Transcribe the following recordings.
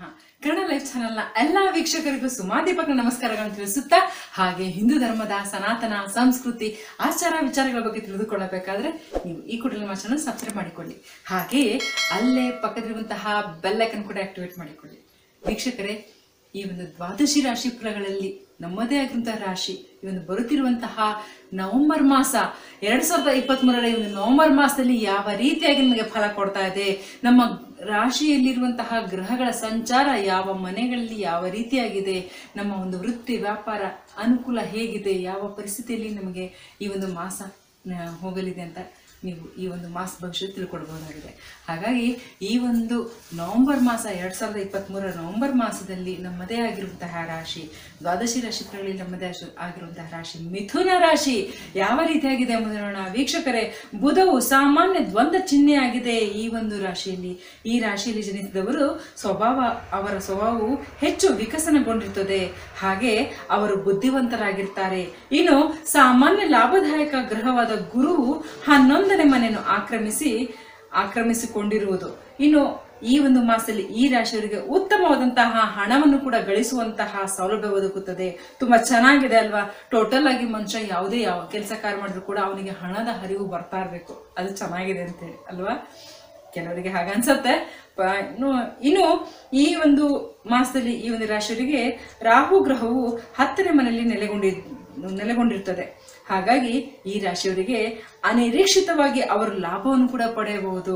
Kannada life ಚಾನೆಲ್ನ ಎಲ್ಲಾ ವೀಕ್ಷಕರಿಗೂ ಸುಮಾದೀಪಕ ನಮಸ್ಕಾರಗಳನ್ನು ತಿಳಿಸುತ್ತಾ ಹಾಗೆ ಹಿಂದೂ ಧರ್ಮದ ಸನಾತನ ಸಂಸ್ಕೃತಿ ಆಚಾರ ವಿಚಾರಗಳ ಬಗ್ಗೆ ತಿಳಿದುಕೊಳ್ಳಬೇಕಾದ್ರೆ ನೀವು ಈ ಕೂಡಲೇ ನಮ್ಮ ಚಾನಲ್ ಸಬ್ಸ್ಕ್ರೈಬ್ ಮಾಡಿಕೊಳ್ಳಿ ಹಾಗೆಯೇ ಅಲ್ಲೇ ಪಕ್ಕದಲ್ಲಿರುವಂತಹ ಬೆಲ್ ಐಕನ್ ಕೂಡ ಆಕ್ಟಿವೇಟ್ ಮಾಡಿಕೊಳ್ಳಿ ವೀಕ್ಷಕರೇ ಈ ಒಂದು ದ್ವಾದಶಿ ರಾಶಿ ಫಲಗಳಲ್ಲಿ ನಮ್ಮದೇ ಆಗಿರುವಂತಹ ರಾಶಿ ಈ ಒಂದು ಬರುತ್ತಿರುವಂತಹ ನವೆಂಬರ್ ಮಾಸ ಎರಡ್ ಸಾವಿರದ ಇಪ್ಪತ್ತ್ ಮೂರರ ಈ ಒಂದು ನವೆಂಬರ್ ಮಾಸದಲ್ಲಿ ಯಾವ ರೀತಿಯಾಗಿ ನಮಗೆ ಫಲ ಕೊಡ್ತಾ ಇದೆ ನಮ್ಮ ರಾಶಿಯಲ್ಲಿರುವಂತಹ ಗ್ರಹಗಳ ಸಂಚಾರ ಯಾವ ಮನೆಗಳಲ್ಲಿ ಯಾವ ರೀತಿಯಾಗಿದೆ ನಮ್ಮ ಒಂದು ವೃತ್ತಿ ವ್ಯಾಪಾರ ಅನುಕೂಲ ಹೇಗಿದೆ ಯಾವ ಪರಿಸ್ಥಿತಿಯಲ್ಲಿ ನಮಗೆ ಈ ಒಂದು ಮಾಸ ಆ, ಹೋಗಲಿದೆ ಅಂತ ನೀವು ಈ ಒಂದು ಮಾಸ ಭವಿಷ್ಯ ತಿಳ್ಕೊಳ್ಬಹುದಾಗಿದೆ ಹಾಗಾಗಿ ಈ ಒಂದು ನವೆಂಬರ್ ಮಾಸ ಎರಡ್ ಸಾವಿರದ ಇಪ್ಪತ್ತ್ ಮೂರರ ನವೆಂಬರ್ ಮಾಸದಲ್ಲಿ ನಮ್ಮದೇ ಆಗಿರುವಂತಹ ರಾಶಿ ದ್ವಾದಶಿ ರಾಶಿ ಫಲಗಳಲ್ಲಿ ನಮ್ಮದೇ ಆಶಿ- ಆಗಿರುವಂತಹ ರಾಶಿ ಮಿಥುನ ರಾಶಿ ಯಾವ ರೀತಿಯಾಗಿದೆ ಎಂಬುದನ್ನು ನೋಡೋಣ ವೀಕ್ಷಕರೇ ಬುಧವು ಸಾಮಾನ್ಯ ದ್ವಂದ್ವ ಚಿಹ್ನೆಯಾಗಿದೆ ಈ ಒಂದು ರಾಶಿಯಲ್ಲಿ ಈ ರಾಶಿಯಲ್ಲಿ ಜನಿಸಿದವರು ಸ್ವಭಾವ ಅವರ ಸ್ವಭಾವವು ಹೆಚ್ಚು ವಿಕಸನಗೊಂಡಿರುತ್ತದೆ ಹಾಗೆ ಅವರು ಬುದ್ಧಿವಂತರಾಗಿರ್ತಾರೆ ಇನ್ನು ಸಾಮಾನ್ಯ ಲಾಭದಾಯಕ ಗ್ರಹವಾದ ಗುರುವು ಹನ್ನೊಂದನೇ ಮನೆಯನ್ನು ಆಕ್ರಮಿಸಿ ಆಕ್ರಮಿಸಿಕೊಂಡಿರುವುದು ಇನ್ನು ಈ ಒಂದು ಮಾಸದಲ್ಲಿ ಈ ರಾಶಿಯವರಿಗೆ ಉತ್ತಮವಾದಂತಹ ಹಣವನ್ನು ಕೂಡ ಗಳಿಸುವಂತಹ ಸೌಲಭ್ಯ ಒದಗುತ್ತದೆ ತುಂಬಾ ಚೆನ್ನಾಗಿದೆ ಅಲ್ವಾ ಟೋಟಲ್ ಆಗಿ ಮನುಷ್ಯ ಯಾವುದೇ ಯಾವ ಕೆಲಸ ಕಾರ್ಯ ಮಾಡಿದ್ರು ಕೂಡ ಅವನಿಗೆ ಹಣದ ಹರಿವು ಬರ್ತಾ ಇರಬೇಕು ಅದು ಚೆನ್ನಾಗಿದೆ ಅಂತೇಳಿ ಅಲ್ವಾ ಕೆಲವರಿಗೆ ಹಾಗೆ ಅನ್ಸತ್ತೆ ಪ- ಇನ್ನು ಇನ್ನು ಈ ಒಂದು ಮಾಸದಲ್ಲಿ ಈ ಒಂದು ರಾಶಿಯವರಿಗೆ ರಾಹು ಗ್ರಹವು ಹತ್ತನೇ ಮನೆಯಲ್ಲಿ ನೆಲೆಗೊಂಡಿ ನೆಲೆಗೊಂಡಿರ್ತದೆ ಹಾಗಾಗಿ ಈ ರಾಶಿಯವರಿಗೆ ಅನಿರೀಕ್ಷಿತವಾಗಿ ಅವರು ಲಾಭವನ್ನು ಕೂಡ ಪಡೆಯಬಹುದು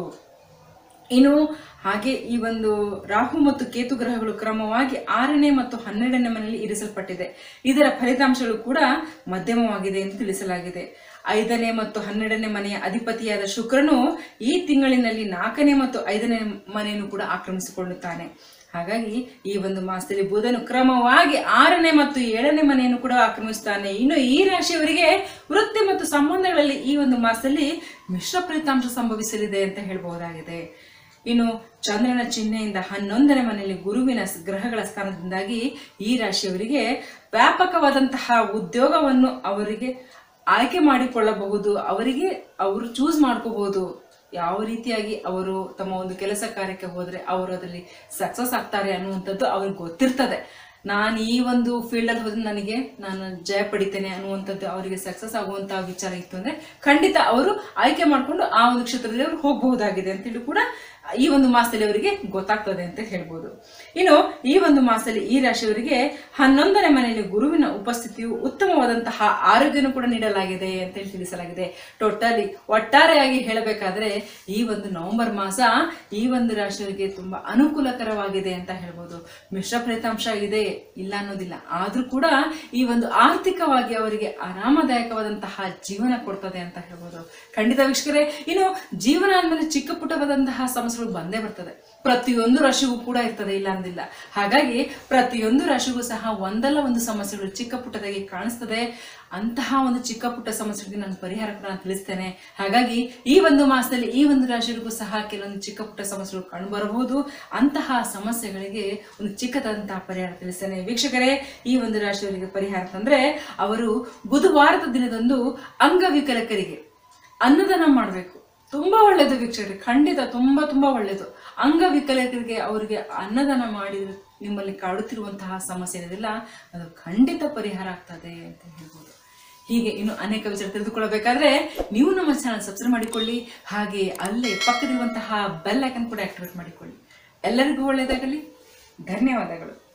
ಇನ್ನು ಹಾಗೆ ಈ ಒಂದು ರಾಹು ಮತ್ತು ಕೇತು ಗ್ರಹಗಳು ಕ್ರಮವಾಗಿ ಆರನೇ ಮತ್ತು ಹನ್ನೆರಡನೇ ಮನೆಯಲ್ಲಿ ಇರಿಸಲ್ಪಟ್ಟಿದೆ ಇದರ ಫಲಿತಾಂಶಗಳು ಕೂಡ ಮಧ್ಯಮವಾಗಿದೆ ಎಂದು ತಿಳಿಸಲಾಗಿದೆ ಐದನೇ ಮತ್ತು ಹನ್ನೆರಡನೇ ಮನೆಯ ಅಧಿಪತಿಯಾದ ಶುಕ್ರನು ಈ ತಿಂಗಳಿನಲ್ಲಿ ನಾಲ್ಕನೇ ಮತ್ತು ಐದನೇ ಮನೆಯನ್ನು ಕೂಡ ಆಕ್ರಮಿಸಿಕೊಳ್ಳುತ್ತಾನೆ ಹಾಗಾಗಿ ಈ ಒಂದು ಮಾಸದಲ್ಲಿ ಬುಧನು ಕ್ರಮವಾಗಿ ಆರನೇ ಮತ್ತು ಏಳನೇ ಮನೆಯನ್ನು ಕೂಡ ಆಕ್ರಮಿಸುತ್ತಾನೆ ಇನ್ನು ಈ ರಾಶಿಯವರಿಗೆ ವೃತ್ತಿ ಮತ್ತು ಸಂಬಂಧಗಳಲ್ಲಿ ಈ ಒಂದು ಮಾಸದಲ್ಲಿ ಮಿಶ್ರ ಫಲಿತಾಂಶ ಸಂಭವಿಸಲಿದೆ ಅಂತ ಹೇಳಬಹುದಾಗಿದೆ ಇನ್ನು ಚಂದ್ರನ ಚಿಹ್ನೆಯಿಂದ ಹನ್ನೊಂದನೇ ಮನೆಯಲ್ಲಿ ಗುರುವಿನ ಸ್- ಗ್ರಹಗಳ ಸ್ಥಾನದಿಂದಾಗಿ ಈ ರಾಶಿಯವರಿಗೆ ವ್ಯಾಪಕವಾದಂತಹ ಉದ್ಯೋಗವನ್ನು ಅವರಿಗೆ ಆಯ್ಕೆ ಮಾಡಿಕೊಳ್ಳಬಹುದು ಅವರಿಗೆ ಅವರು ಚೂಸ್ ಮಾಡ್ಕೋಬಹುದು ಯಾವ ರೀತಿಯಾಗಿ ಅವರು ತಮ್ಮ ಒಂದು ಕೆಲಸ ಕಾರ್ಯಕ್ಕೆ ಹೋದ್ರೆ ಅವರು ಅದರಲ್ಲಿ ಸಕ್ಸಸ್ ಆಗ್ತಾರೆ ಅನ್ನುವಂಥದ್ದು ಅವ್ರಿಗೆ ಗೊತ್ತಿರ್ತದೆ ನಾನು ಈ ಒಂದು ಫೀಲ್ಡಲ್ಲಿ ಹೋದ್ರೆ ನನಗೆ ನಾನು ಜಯ ಪಡಿತೇನೆ ಅನ್ನುವಂಥದ್ದು ಅವರಿಗೆ ಸಕ್ಸಸ್ ಆಗುವಂತಹ ವಿಚಾರ ಇತ್ತು ಅಂದ್ರೆ ಖಂಡಿತ ಅವರು ಆಯ್ಕೆ ಮಾಡಿಕೊಂಡು ಆ ಒಂದು ಕ್ಷೇತ್ರದಲ್ಲಿ ಅವರು ಹೋಗಬಹುದಾಗಿದೆ ಅಂತೇಳಿ ಕೂಡ ಈ ಒಂದು ಮಾಸದಲ್ಲಿ ಅವರಿಗೆ ಗೊತ್ತಾಗ್ತದೆ ಅಂತ ಹೇಳ್ಬೋದು ಇನ್ನು ಈ ಒಂದು ಮಾಸದಲ್ಲಿ ಈ ರಾಶಿಯವರಿಗೆ ಹನ್ನೊಂದನೇ ಮನೆಯಲ್ಲಿ ಗುರುವಿನ ಉಪಸ್ಥಿತಿಯು ಉತ್ತಮವಾದಂತಹ ಆರೋಗ್ಯನೂ ಕೂಡ ನೀಡಲಾಗಿದೆ ಅಂತ ಹೇಳಿ ತಿಳಿಸಲಾಗಿದೆ ಟೋಟಲಿ ಒಟ್ಟಾರೆಯಾಗಿ ಹೇಳಬೇಕಾದ್ರೆ ಈ ಒಂದು ನವೆಂಬರ್ ಮಾಸ ಈ ಒಂದು ರಾಶಿಯವರಿಗೆ ತುಂಬಾ ಅನುಕೂಲಕರವಾಗಿದೆ ಅಂತ ಹೇಳ್ಬೋದು ಮಿಶ್ರ ಫಲಿತಾಂಶ ಇದೆ ಇಲ್ಲ ಅನ್ನೋದಿಲ್ಲ ಆದ್ರೂ ಕೂಡ ಈ ಒಂದು ಆರ್ಥಿಕವಾಗಿ ಅವರಿಗೆ ಆರಾಮದಾಯಕವಾದಂತಹ ಜೀವನ ಕೊಡ್ತದೆ ಅಂತ ಹೇಳ್ಬೋದು ಖಂಡಿತ ವೀಕ್ಷಕರೇ ಇನ್ನು ಜೀವನ ಅಂದ್ಮೇಲೆ ಚಿಕ್ಕ ಪುಟ್ಟವಾದಂತಹ ಸಮಸ್ಯೆಗಳು ಬಂದೇ ಬರ್ತದೆ ಪ್ರತಿಯೊಂದು ರಾಶಿಗೂ ಕೂಡ ಇರ್ತದೆ ಇಲ್ಲ ಅಂದಿಲ್ಲ ಹಾಗಾಗಿ ಪ್ರತಿಯೊಂದು ರಾಶಿಗೂ ಸಹ ಒಂದಲ್ಲ ಒಂದು ಸಮಸ್ಯೆಗಳು ಚಿಕ್ಕ ಪುಟ್ಟದಾಗಿ ಕಾಣಿಸ್ತದೆ ಅಂತಹ ಒಂದು ಚಿಕ್ಕ ಪುಟ್ಟ ಸಮಸ್ಯೆಗಳಿಗೆ ನಾನು ಪರಿಹಾರ ಕೂಡ ನಾನು ತಿಳಿಸ್ತೇನೆ ಹಾಗಾಗಿ ಈ ಒಂದು ಮಾಸದಲ್ಲಿ ಈ ಒಂದು ರಾಶಿಗಳಿಗೂ ಸಹ ಕೆಲವೊಂದು ಚಿಕ್ಕ ಪುಟ್ಟ ಸಮಸ್ಯೆಗಳು ಕಂಡು ಬರಬಹುದು ಅಂತಹ ಸಮಸ್ಯೆಗಳಿಗೆ ಒಂದು ಚಿಕ್ಕದಾದಂತಹ ಪರಿಹಾರ ತಿಳಿಸ್ತೇನೆ ವೀಕ್ಷಕರೇ ಈ ಒಂದು ರಾಶಿಯವರಿಗೆ ಪರಿಹಾರ ಅಂತಂದ್ರೆ ಅವರು ಬುಧವಾರದ ದಿನದಂದು ಅಂಗವಿಕಲಕರಿಗೆ ಅನ್ನದಾನ ಮಾಡಬೇಕು ತುಂಬಾ ಒಳ್ಳೇದು ವೀಕ್ಷಕರೇ ಖಂಡಿತ ತುಂಬಾ ತುಂಬಾ ಒಳ್ಳೇದು ಅಂಗವಿಕಲಕರಿಗೆ ಅವರಿಗೆ ಅನ್ನದಾನ ಮಾಡಿದ್ರೆ ನಿಮ್ಮಲ್ಲಿ ಕಾಡುತ್ತಿರುವಂತಹ ಸಮಸ್ಯೆ ಏನಿದೆಯಲ್ಲ ಅದು ಖಂಡಿತ ಪರಿಹಾರ ಆಗ್ತದೆ ಅಂತ ಹೇಳ್ಬೋದು ಹೀಗೆ ಇನ್ನು ಅನೇಕ ವಿಚಾರ ತಿಳಿದುಕೊಳ್ಳಬೇಕಾದ್ರೆ ನೀವು ನಮ್ಮ ಚಾನಲ್ ಸಬ್ಸ್ಕ್ರೈಬ್ ಮಾಡಿಕೊಳ್ಳಿ ಹಾಗೆ ಅಲ್ಲೇ ಪಕ್ಕದಿರುವಂತಹ ಬೆಲ್ ಐಕನ್ ಕೂಡ ಆಕ್ಟಿವೇಟ್ ಮಾಡಿಕೊಳ್ಳಿ ಎಲ್ಲರಿಗೂ ಒಳ್ಳೆಯದಾಗಲಿ ಧನ್ಯವಾದಗಳು